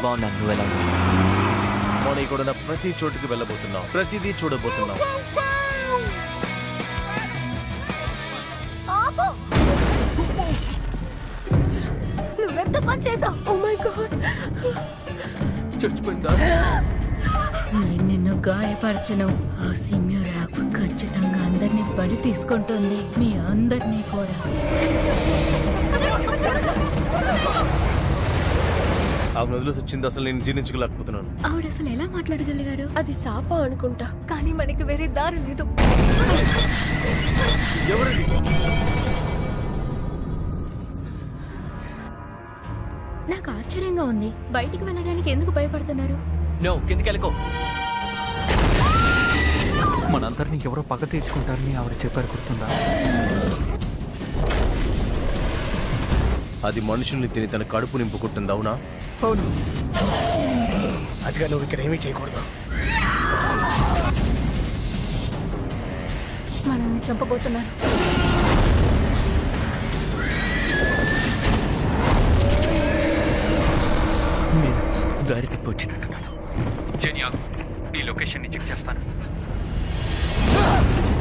బాగున్నాను నువ్వు ఎలా ఉన్నావు? మనం ఇక్కడ ఉన్న ప్రతి చోటుకి వెళ్ళబోతున్నాం ప్రతిదీ చూడబోతున్నాం ఆపు నువ్వెంత పని చేసావు ఓ మై గాడ్ చచ్చిపోయిందా నేను నిన్ను గాయపరచను ఆ సిమ్యురాక్ ఖచ్చితంగా అందరినీ బలి తీసుకుంటుంది మీ అందరినీ కూడా ఆ వదిలేసి వచ్చింది అసలు నేను జీర్ణించుకోలేకపోతున్నాను ఆవిడ అసలు ఎలా మాట్లాడగలిగారు అది శాప అనుకుంటా కానీ మనకి వేరే దారి లేదు ఎవరిది నాకు ఆశ్చర్యంగా ఉంది బయటికి వెళ్ళడానికి ఎందుకు భయపడుతున్నారు నో కిందికి వెళ్ళకో మనందరినీ ఎవరో పగ తీర్చుకుంటారని ఆవిడ చెప్పారు గుర్తుందా అది మనుషుల్ని తిని తన కడుపు నింపుకుంటుంది అవునా అవును అదిగా నువ్వు ఇక్కడ ఏమీ చేయకూడదు మనల్ని చంపబోతున్నారు నేను దారి తిప్పి వచ్చినట్టున్నాను జెనీ ఆగు. ఈ లొకేషన్ని చెక్ చేస్తాను